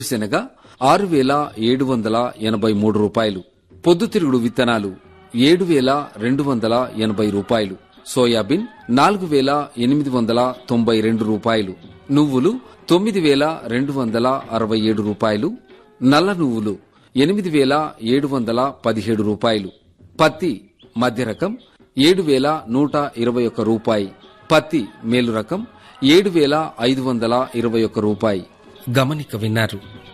శనగ ఆరు వేల ఏడు వందల ఎనభై మూడు రూపాయలు పొద్దుతిరుగుడు విత్తనాలు ఏడు వేల రెండు వందల ఎనభై రూపాయలు సోయాబీన్ నాలుగు వేల ఎనిమిది వందల తొంభై రెండు రూపాయలు నువ్వులు తొమ్మిది వేల రెండు వందల అరవై ఏడు రూపాయలు నల్ల నువ్వులు ఎనిమిది వేల ఏడు వందల పదిహేడు రూపాయలు పత్తి మధ్య రకం ఏడు వేల నూట ఇరవై ఒక్క రూపాయి పత్తి మేలు రకం ఏడు వేల ఐదు వందల ఇరవై ఒక్క రూపాయి గమనిక విన్నారు